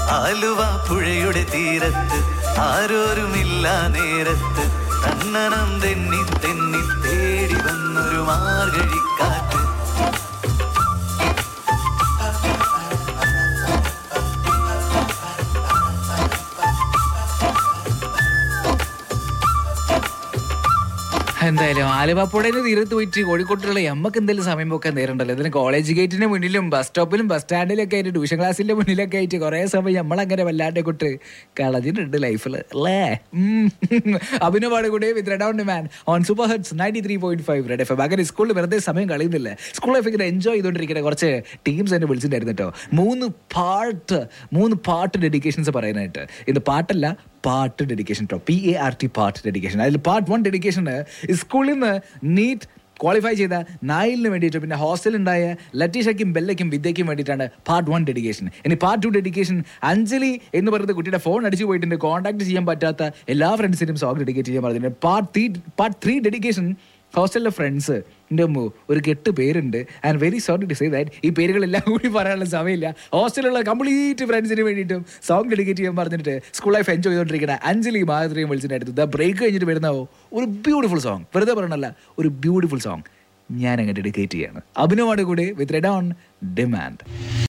ആലുവ പുഴയുടെ തീരത്ത് ആരോരുമില്ല നേരത്ത് തന്നണം തെന്നി തെന്നി തേടി വന്നൊരു മാർഗഴിക്കാറ്റ് എന്തായാലും ആലുവാപ്പുഴയിൽ തീരത്ത് പോയിട്ട് കോഴിക്കോട്ടുള്ള എമ്മക്ക് എന്തെങ്കിലും സമയം പോക്കാൻ നേരണ്ടല്ലോ ഇതിന് കോളേജ് ഗേറ്റിന്റെ മുന്നിലും ബസ് സ്റ്റോപ്പിലും ബസ് സ്റ്റാൻഡിലൊക്കെ ആയിട്ട് ട്യൂഷൻ ക്ലാസ്സിന്റെ മുന്നിലൊക്കെ ആയിട്ട് കുറെ സമയം നമ്മളങ്ങനെ വല്ലാണ്ട് കൊട്ട് കളഞ്ഞിട്ടുണ്ട് ലൈഫിൽ അല്ലേ അഭിനവാട് കൂടെ with red on man on super heads ninety three point five red F അങ്ങനെ സ്കൂളിൽ വെറുതെ സമയം കളയുന്നില്ല സ്കൂൾ ലൈഫ് ഇങ്ങനെ എൻജോയ് ചെയ്തുകൊണ്ടിരിക്കുന്ന കുറച്ച് ടീംസ് എന്നെ വിളിച്ചിട്ടുണ്ടായിരുന്നു കേട്ടോ മൂന്ന് പാട്ട് മൂന്ന് പാട്ട് ഡെഡിക്കേഷൻസ് പറയാനായിട്ട് ഇത് പാട്ടല്ല പാട്ട് ഡെഡിക്കേഷൻ കേട്ടോ പി എ ആർ ടി പാട്ട് ഡെഡിക്കേഷൻ അതിൽ പാർട്ട് വൺ ഡെഡിക്കേഷൻ സ്കൂളിൽ നിന്ന് നീറ്റ് ക്വാളിഫൈ ചെയ്ത നായിലിന് വേണ്ടിയിട്ട് പിന്നെ ഹോസ്റ്റലിൽ ഉണ്ടായ ലറ്റീഷയ്ക്കും ബെല്ലയ്ക്കും വിദ്യയ്ക്കും വേണ്ടിയിട്ടാണ് പാർട്ട് വൺ ഡെഡിക്കേഷൻ ഇനി പാർട്ട് ടു ഡെഡിക്കേഷൻ അഞ്ജലി എന്ന് പറയുന്ന കുട്ടിയുടെ ഫോൺ അടിച്ചു പോയിട്ടുണ്ട് കോൺടാക്ട് ചെയ്യാൻ പറ്റാത്ത എല്ലാ ഫ്രണ്ട്സിനും സോങ് ഡെഡിക്കേറ്റ് ചെയ്യാൻ പറഞ്ഞിട്ടുണ്ട് part three part three dedication ഹോസ്റ്റലിലെ ഫ്രണ്ട്സ് എൻ്റെ അമ്മു ഒരു കെട്ട് പേരുണ്ട് and very sorry to say that ഈ പേരുകളെല്ലാം കൂടി പറയാനുള്ള സമയമില്ല ഹോസ്റ്റലിലുള്ള കംപ്ലീറ്റ് ഫ്രണ്ട്സിന് വേണ്ടിയിട്ടും സോങ് ഡെഡിക്കേറ്റ് ചെയ്യാൻ പറഞ്ഞിട്ട് സ്കൂൾ ലൈഫ് എൻജോയ് ചെയ്തുകൊണ്ടിരിക്കുന്ന അഞ്ജലി മാധുരിയും വിളിച്ചിട്ടായിരുന്നു ദ ബ്രേക്ക് കഴിഞ്ഞിട്ട് വരുന്നാവോ ഒരു ബ്യൂട്ടിഫുൾ സോങ് വെറുതെ പറയണല്ല ഒരു ബ്യൂട്ടിഫുൾ സോങ് ഞാൻ അങ്ങ് ഡെഡിക്കേറ്റ് ചെയ്യാണ് അഭിനവാണ് കൂടെ വിത്ത് റെഡ് ഓൺ ഡിമാൻഡ്